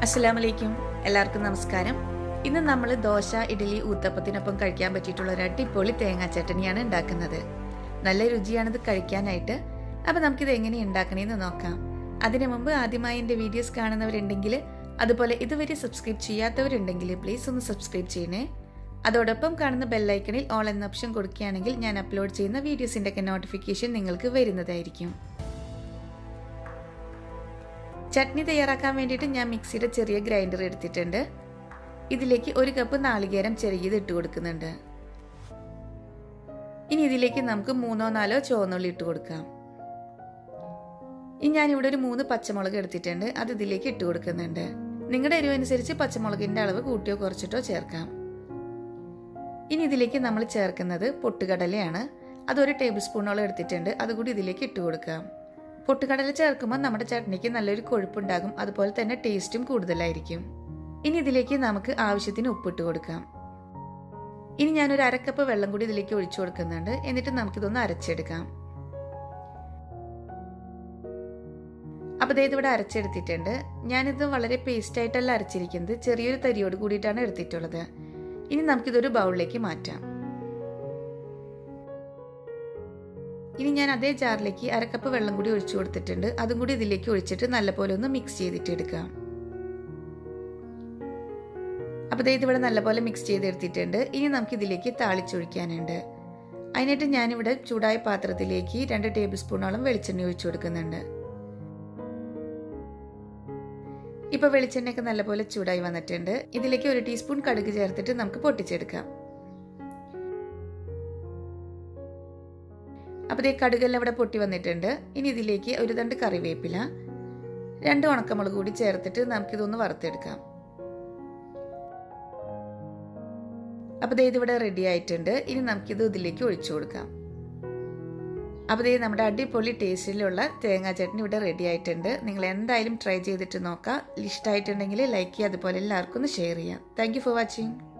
അസ്സലാമു അലൈക്കും എല്ലാവർക്കും നമസ്കാരം ഇന്ന് നമ്മൾ ദോശ ഇഡ്ഡലി ഊത്തപ്പത്തിനൊപ്പം കഴിക്കാൻ പറ്റിയിട്ടുള്ള ഒരു അടിപൊളി തേങ്ങാ ചട്ടണിയാണ് ഉണ്ടാക്കുന്നത് നല്ല രുചിയാണിത് കഴിക്കാനായിട്ട് അപ്പോൾ നമുക്കിത് എങ്ങനെ ഉണ്ടാക്കണേന്ന് നോക്കാം അതിനു മുമ്പ് ആദ്യമായി എൻ്റെ വീഡിയോസ് കാണുന്നവരുണ്ടെങ്കിൽ അതുപോലെ ഇതുവരെ സബ്സ്ക്രൈബ് ചെയ്യാത്തവരുണ്ടെങ്കിൽ പ്ലീസ് ഒന്ന് സബ്സ്ക്രൈബ് ചെയ്യണേ അതോടൊപ്പം കാണുന്ന ബെല്ലൈക്കണിൽ ഓൾ എന്ന ഓപ്ഷൻ കൊടുക്കുകയാണെങ്കിൽ ഞാൻ അപ്ലോഡ് ചെയ്യുന്ന വീഡിയോസിൻ്റെ ഒക്കെ നോട്ടിഫിക്കേഷൻ നിങ്ങൾക്ക് വരുന്നതായിരിക്കും ചട്നി തയ്യാറാക്കാൻ വേണ്ടിയിട്ട് ഞാൻ മിക്സിയുടെ ചെറിയ ഗ്രൈൻഡർ എടുത്തിട്ടുണ്ട് ഇതിലേക്ക് ഒരു കപ്പ് നാളികേരം ചെറുകിയത് ഇട്ട് കൊടുക്കുന്നുണ്ട് ഇനി ഇതിലേക്ക് നമുക്ക് മൂന്നോ നാലോ ചുവന്നുള്ളി ഇട്ട് കൊടുക്കാം ഇനി ഞാനിവിടെ ഒരു മൂന്ന് പച്ചമുളക് എടുത്തിട്ടുണ്ട് അത് ഇതിലേക്ക് ഇട്ട് കൊടുക്കുന്നുണ്ട് നിങ്ങളുടെ എരിവനുസരിച്ച് പച്ചമുളകിന്റെ അളവ് കൂട്ടിയോ കുറച്ചിട്ടോ ചേർക്കാം ഇനി ഇതിലേക്ക് നമ്മൾ ചേർക്കുന്നത് പൊട്ടുകടലയാണ് അതൊരു ടേബിൾ സ്പൂണോളം എടുത്തിട്ടുണ്ട് അതുകൂടി ഇതിലേക്ക് ഇട്ട് കൊടുക്കാം പൊട്ടുകടല ചേർക്കുമ്പോൾ നമ്മുടെ ചട്നിക്ക് നല്ലൊരു കൊഴുപ്പുണ്ടാകും അതുപോലെ തന്നെ ടേസ്റ്റും കൂടുതലായിരിക്കും ഇനി ഇതിലേക്ക് നമുക്ക് ആവശ്യത്തിന് ഉപ്പിട്ട് കൊടുക്കാം ഇനി ഞാനൊരു അരക്കപ്പ് വെള്ളം കൂടി ഇതിലേക്ക് ഒഴിച്ചു കൊടുക്കുന്നുണ്ട് എന്നിട്ട് നമുക്കിതൊന്ന് അരച്ചെടുക്കാം അപ്പോൾ ഇത് ഇവിടെ അരച്ചെടുത്തിട്ടുണ്ട് ഞാനിത് വളരെ പേസ്റ്റ് ആയിട്ടല്ല അരച്ചിരിക്കുന്നത് ചെറിയൊരു തരിയോട് കൂടിയിട്ടാണ് എടുത്തിട്ടുള്ളത് ഇനി നമുക്കിതൊരു ബൗളിലേക്ക് മാറ്റാം ഇനി ഞാൻ അതേ ജാറിലേക്ക് അരക്കപ്പ് വെള്ളം കൂടി ഒഴിച്ചു കൊടുത്തിട്ടുണ്ട് അതും കൂടി ഇതിലേക്ക് ഒഴിച്ചിട്ട് നല്ലപോലെ ഒന്ന് മിക്സ് ചെയ്തിട്ട് എടുക്കാം അപ്പോൾ ഇതിവിടെ നല്ലപോലെ മിക്സ് ചെയ്തെടുത്തിട്ടുണ്ട് ഇനി നമുക്ക് ഇതിലേക്ക് താളിച്ചൊഴിക്കാനുണ്ട് അതിനായിട്ട് ഞാനിവിടെ ചൂടായ പാത്രത്തിലേക്ക് രണ്ട് ടേബിൾ സ്പൂണോളം വെളിച്ചെണ്ണ ഒഴിച്ചു കൊടുക്കുന്നുണ്ട് ഇപ്പൊ വെളിച്ചെണ്ണയൊക്കെ നല്ലപോലെ ചൂടായി വന്നിട്ടുണ്ട് ഇതിലേക്ക് ഒരു ടീസ്പൂൺ കടുക് ചേർത്തിട്ട് നമുക്ക് പൊട്ടിച്ചെടുക്കാം അപ്പോൾ ഈ കടുകെല്ലാം ഇവിടെ പൊട്ടി വന്നിട്ടുണ്ട് ഇനി ഇതിലേക്ക് ഒരു തണ്ട് കറിവേപ്പില രണ്ട് ഉണക്കമുളക് കൂടി ചേർത്തിട്ട് നമുക്കിതൊന്ന് വറുത്തെടുക്കാം അപ്പോൾ ദേ ഇതിവിടെ റെഡി ആയിട്ടുണ്ട് ഇനി നമുക്കിത് ഇതിലേക്ക് ഒഴിച്ചു കൊടുക്കാം അപ്പോൾ ദേ നമ്മുടെ അടിപൊളി ടേസ്റ്റിലുള്ള തേങ്ങാ ചട്നി ഇവിടെ റെഡി ആയിട്ടുണ്ട് നിങ്ങൾ എന്തായാലും ട്രൈ ചെയ്തിട്ട് നോക്കാം ഇഷ്ടമായിട്ടുണ്ടെങ്കിൽ ലൈക്ക് ചെയ്യുക അതുപോലെ എല്ലാവർക്കും ഒന്ന് ഷെയർ ചെയ്യാം താങ്ക് ഫോർ വാച്ചിങ്